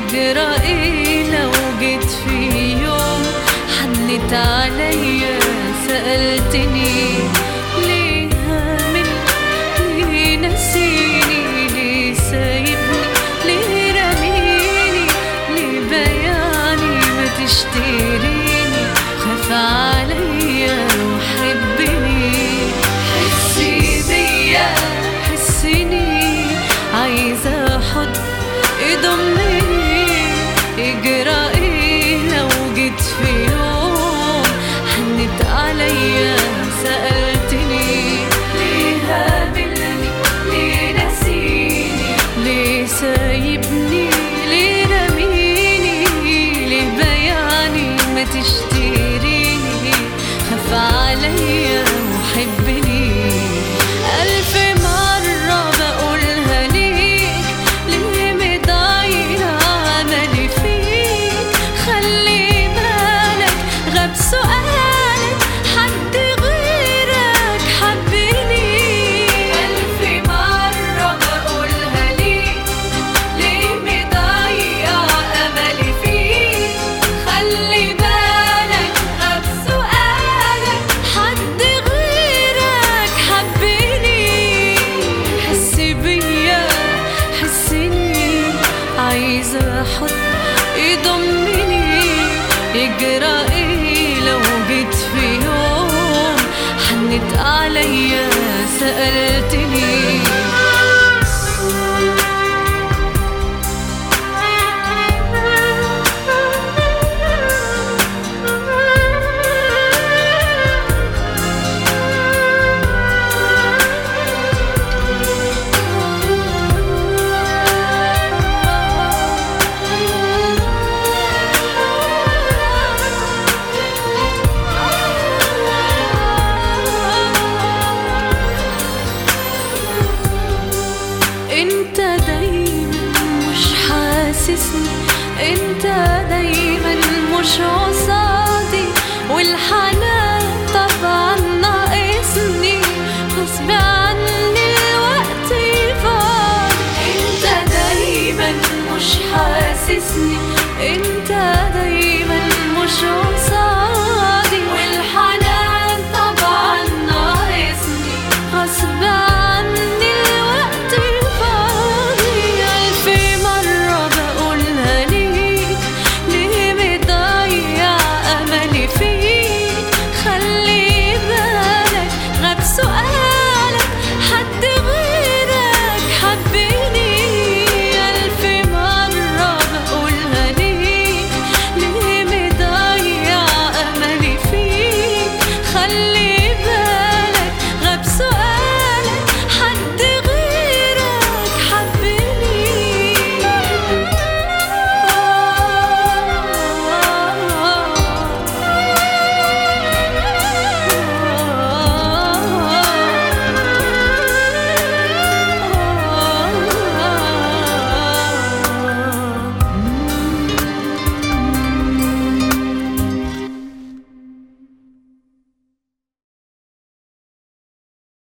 يجرى ايه لو جيت في يوم حنت عليا سألتني ليه هامل ليه نسيني ليه سايبني ليه رميني ليه بياني ما تشتريني خاف عليا وحبني حسي بيا حسني عايزة حضن يضمني يجرى ايه لو جيت في يوم حنت عليا سألتني ليه هابلني ليه نسيني ليه سايبني ليه رميني ليه بياني ما تشتريني خاف عليا وحبني ألف مرة بقولها ليك ليه مضيع أملي فيك خلي بالك غاب سؤالك حد غيرك حبني ألف مرة بقولها ليك ليه مضيع أملي فيك خلي بالك غاب سؤالك حد غيرك حبني حس بيا حسني عايزة أحط يضمني يجرى ايه لو جيت في يوم حنت عليا سألتني انت دايما مش حاسسني انت دايما مش قصادي والحنان طبعا ناقصني غصب عني الوقت يفاض انت دايما مش حاسسني انت